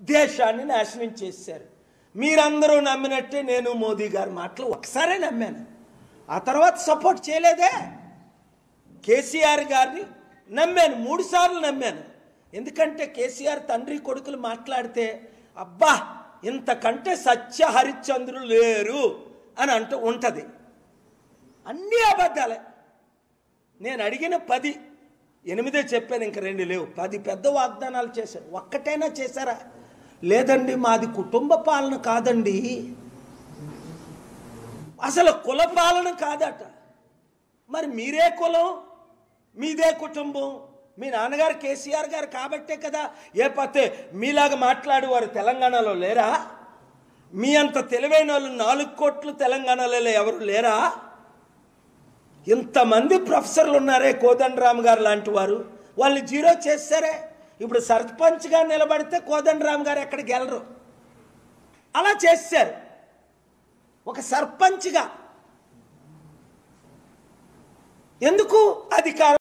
దేశాన్ని నాశనం చేశారు మీరందరూ నమ్మినట్టే నేను మోదీ గారి మాటలు ఒకసారే నమ్మాను ఆ తర్వాత సపోర్ట్ చేయలేదే కేసీఆర్ గారిని నమ్మాను మూడు సార్లు నమ్మాను ఎందుకంటే కేసీఆర్ తండ్రి కొడుకులు మాట్లాడితే అబ్బా ఇంతకంటే సత్య హరిశ్చంద్రులు లేరు అని అంటూ ఉంటుంది అన్నీ అబద్ధాలే నేను అడిగిన పది ఎనిమిదే చెప్పాను ఇంక రెండు లేవు పది పెద్ద వాగ్దానాలు చేశారు ఒక్కటైనా చేశారా లేదండి మాది కుటుంబ పాలన కాదండి అసలు కుల పాలన కాదట మరి మీరే కులం మీదే కుటుంబం మీ నాన్నగారు కేసీఆర్ గారు కాబట్టే కదా ఏ పతే మీలాగా మాట్లాడేవారు తెలంగాణలో లేరా మీ అంత తెలివైన వాళ్ళు నాలుగు కోట్లు తెలంగాణలో ఎవరు లేరా ఇంతమంది ప్రొఫెసర్లు ఉన్నారే కోదండరామ్ గారు లాంటి వారు వాళ్ళని జీరో చేస్తారే ఇప్పుడు సర్పంచ్గా నిలబడితే కోదండరామ్ గారు ఎక్కడికి వెళ్ళరు అలా చేశారు ఒక సర్పంచ్గా ఎందుకు అధికారం